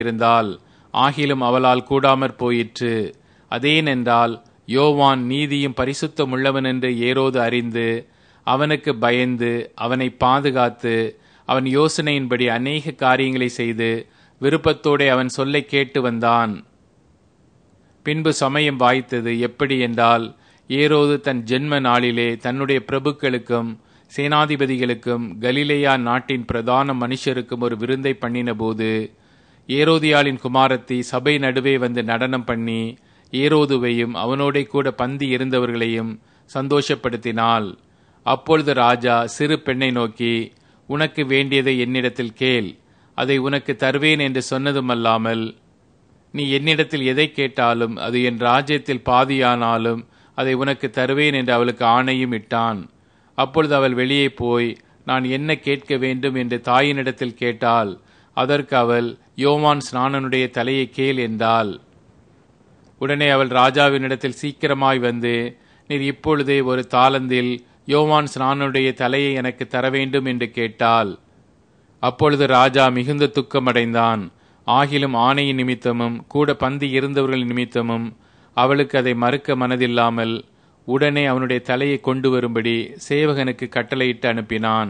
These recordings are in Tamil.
இருந்தால் ஆகிலும் அவளால் கூடாமற் போயிற்று அதேனென்றால் யோவான் நீதியும் பரிசுத்தம் உள்ளவன் என்று ஏரோது அறிந்து அவனுக்கு பயந்து அவனை பாதுகாத்து அவன் யோசனையின்படி அநேக காரியங்களை செய்து விருப்பத்தோടെ அவன் சொல்லை கேட்டு வந்தான் பின்பு சமயம் வாய்த்தது எப்படி என்றால் ஏரோது தன் ஜென்ம நாளிலே தன்னுடைய பிரபுக்களுக்கும் சேனாதிபதிகளுக்கும் கலிலேயா நாட்டின் பிரதான மனுஷருக்கும் ஒரு விருந்தை பண்ணினபோது ஏரோதியாளின் குமாரத்தி சபை நடுவே வந்து நடனம் பண்ணி ஏரோதுவையும் அவனோட கூட பந்தி இருந்தவர்களையும் சந்தோஷப்படுத்தினாள் அப்பொழுது ராஜா சிறு பெண்ணை நோக்கி உனக்கு வேண்டியதை என்னிடத்தில் கேள் அதை உனக்கு தருவேன் என்று சொன்னதுமல்லாமல் நீ என்னிடத்தில் எதை கேட்டாலும் அது என் ராஜ்யத்தில் பாதியானாலும் அதை உனக்கு தருவேன் என்று அவளுக்கு ஆணையும் இட்டான் அப்பொழுது அவள் வெளியே போய் நான் என்ன கேட்க வேண்டும் என்று தாயினிடத்தில் கேட்டால் அதற்கு அவள் யோவான் ஸ்நானனுடைய தலையை கேள் என்றாள் உடனே அவள் ராஜாவினிடத்தில் சீக்கிரமாய் வந்து நீர் இப்பொழுதே ஒரு தாளந்தில் யோவான் ஸ்நானனுடைய தலையை எனக்கு தர வேண்டும் என்று கேட்டாள் அப்பொழுது ராஜா மிகுந்த துக்கமடைந்தான் ஆகிலும் ஆணையின் நிமித்தமும் கூட பந்தி இருந்தவர்கள் நிமித்தமும் அவளுக்கு அதை மறுக்க மனதில்லாமல் உடனே அவனுடைய தலையை கொண்டு வரும்படி சேவகனுக்கு கட்டளையிட்டு அனுப்பினான்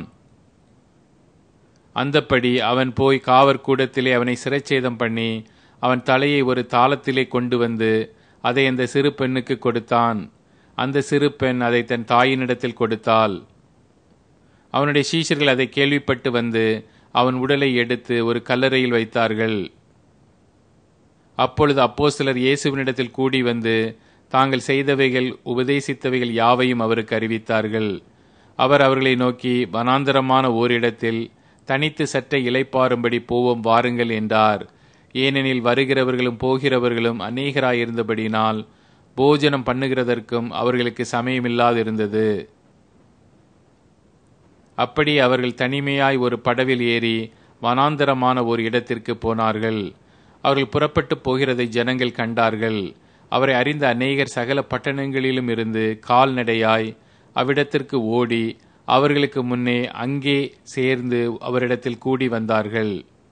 அந்தப்படி அவன் போய் காவற்கூடத்திலே அவனை சிறைச்சேதம் பண்ணி அவன் தலையை ஒரு தாளத்திலே கொண்டு வந்து அதை அந்த சிறு பெண்ணுக்கு கொடுத்தான் அந்த சிறு பெண் அதை தன் தாயினிடத்தில் கொடுத்தாள் அவனுடைய சீஷர்கள் அதை கேள்விப்பட்டு வந்து அவன் உடலை எடுத்து ஒரு கல்லறையில் வைத்தார்கள் அப்பொழுது அப்போஸ்தலர் இயேசுவினிடத்தில் கூடி வந்து தாங்கள் செய்தவைகள் உபதேசித்தவைகள் யாவையும் அவருக்கு அறிவித்தார்கள் அவர் அவர்களை நோக்கி வனாந்தரமான ஓரிடத்தில் தனித்து சற்றை இலைப்பாரும்படி போவோம் வாருங்கள் என்றார் ஏனெனில் வருகிறவர்களும் போகிறவர்களும் அநேகராயிருந்தபடினால் போஜனம் பண்ணுகிறதற்கும் அவர்களுக்கு சமயமில்லாதிருந்தது அப்படி அவர்கள் தனிமையாய் ஒரு படவில் ஏறி வனாந்தரமான ஒரு இடத்திற்கு போனார்கள் அவர்கள் புறப்பட்டு போகிறதை ஜனங்கள் கண்டார்கள் அவரை அறிந்த அநேகர் சகல பட்டணங்களிலும் இருந்து கால்நடையாய் அவ்விடத்திற்கு ஓடி அவர்களுக்கு முன்னே அங்கே சேர்ந்து அவரிடத்தில் கூடி வந்தார்கள்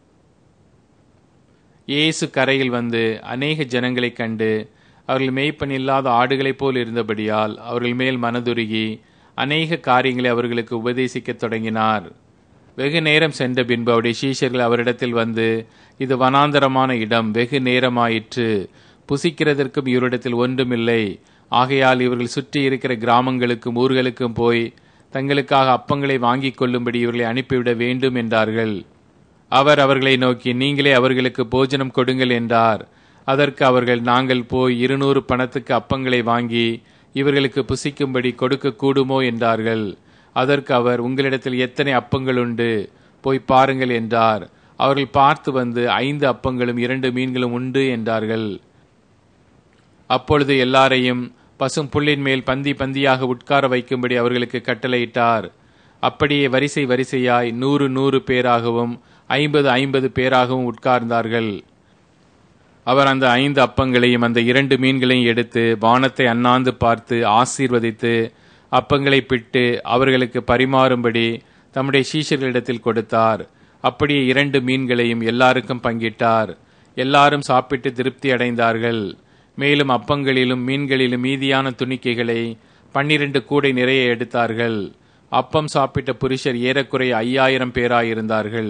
இயேசு கரையில் வந்து அநேக ஜனங்களைக் கண்டு அவர்கள் மேய்ப்பன் இல்லாத ஆடுகளைப் போல் இருந்தபடியால் அவர்கள் மேல் மனதுருகி அநேக காரியங்களை அவர்களுக்கு உபதேசிக்கத் தொடங்கினார் வெகு நேரம் சென்ற பின்பு அவருடைய சீஷர்கள் அவரிடத்தில் வந்து இது வனாந்தரமான இடம் வெகு நேரமாயிற்று புசிக்கிறதற்கும் இவரிடத்தில் ஒன்றுமில்லை ஆகையால் இவர்கள் சுற்றி இருக்கிற கிராமங்களுக்கும் ஊர்களுக்கும் போய் தங்களுக்காக அப்பங்களை வாங்கிக் கொள்ளும்படி இவர்களை அனுப்பிவிட வேண்டும் என்றார்கள் அவர் அவர்களை நோக்கி நீங்களே அவர்களுக்கு போஜனம் கொடுங்கள் என்றார் அதற்கு அவர்கள் நாங்கள் போய் இருநூறு பணத்துக்கு அப்பங்களை வாங்கி இவர்களுக்கு புசிக்கும்படி கொடுக்க கூடுமோ என்றார்கள் அதற்கு அவர் உங்களிடத்தில் எத்தனை அப்பங்கள் உண்டு போய் பாருங்கள் என்றார் அவர்கள் பார்த்து வந்து ஐந்து அப்பங்களும் இரண்டு மீன்களும் உண்டு என்றார்கள் அப்பொழுது எல்லாரையும் பசும் புல்லின் மேல் பந்தி பந்தியாக உட்கார வைக்கும்படி அவர்களுக்கு கட்டளையிட்டார் அப்படியே வரிசை வரிசையாய் நூறு நூறு பேராகவும் ஐம்பது ஐம்பது பேராகவும் உட்கார்ந்தார்கள் அவர் அந்த ஐந்து அப்பங்களையும் அந்த இரண்டு மீன்களையும் எடுத்து வானத்தை அண்ணாந்து பார்த்து ஆசீர்வதித்து அப்பங்களை பிட்டு அவர்களுக்கு பரிமாறும்படி தம்முடைய சீஷர்களிடத்தில் கொடுத்தார் அப்படியே இரண்டு மீன்களையும் எல்லாருக்கும் பங்கிட்டார் எல்லாரும் சாப்பிட்டு திருப்தி அடைந்தார்கள் மேலும் அப்பங்களிலும் மீன்களிலும் மீதியான துணிக்கைகளை பன்னிரண்டு கூடை நிறைய எடுத்தார்கள் அப்பம் சாப்பிட்ட புருஷர் ஏறக்குறைய ஐயாயிரம் பேராயிருந்தார்கள்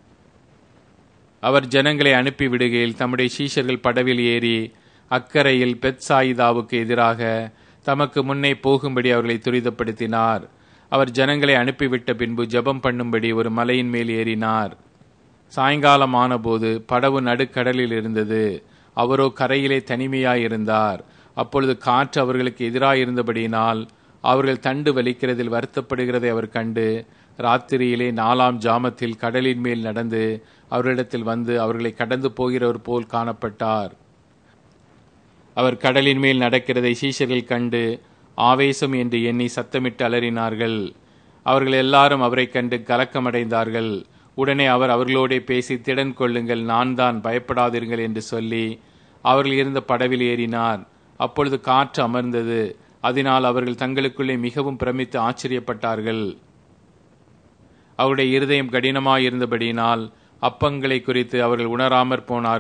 அவர் ஜனங்களை அனுப்பி விடுகையில் தம்முடைய சீஷர்கள் படவில் ஏறி அக்கறையில் பெத்சாயிதாவுக்கு எதிராக தமக்கு முன்னே போகும்படி அவர்களை துரிதப்படுத்தினார் அவர் ஜனங்களை அனுப்பிவிட்ட பின்பு ஜெபம் பண்ணும்படி ஒரு மலையின் மேல் ஏறினார் சாயங்காலம் ஆனபோது படவு நடுக்கடலில் இருந்தது அவரோ கரையிலே தனிமையாயிருந்தார் அப்பொழுது காற்று அவர்களுக்கு எதிராயிருந்தபடியினால் அவர்கள் தண்டு வலிக்கிறதில் வருத்தப்படுகிறதை அவர் கண்டு ராத்திரியிலே நாலாம் ஜாமத்தில் கடலின் மேல் நடந்து அவரிடத்தில் வந்து அவர்களை கடந்து போகிறவர் போல் காணப்பட்டார் அவர் கடலின் மேல் நடக்கிறதை சீஷர்கள் கண்டு ஆவேசம் என்று எண்ணி சத்தமிட்டு அலறினார்கள் அவர்கள் எல்லாரும் அவரை கண்டு கலக்கமடைந்தார்கள் உடனே அவர் அவர்களோடே பேசி திடன் கொள்ளுங்கள் நான் தான் பயப்படாதீர்கள் என்று சொல்லி அவர்கள் இருந்த படவில் ஏறினார் அப்பொழுது காற்று அமர்ந்தது அதனால் அவர்கள் தங்களுக்குள்ளே மிகவும் பிரமித்து ஆச்சரியப்பட்டார்கள் அவருடைய இருதயம் கடினமாயிருந்தபடியினால் அப்பங்களை குறித்து அவர்கள் உணராமற் போனார்கள்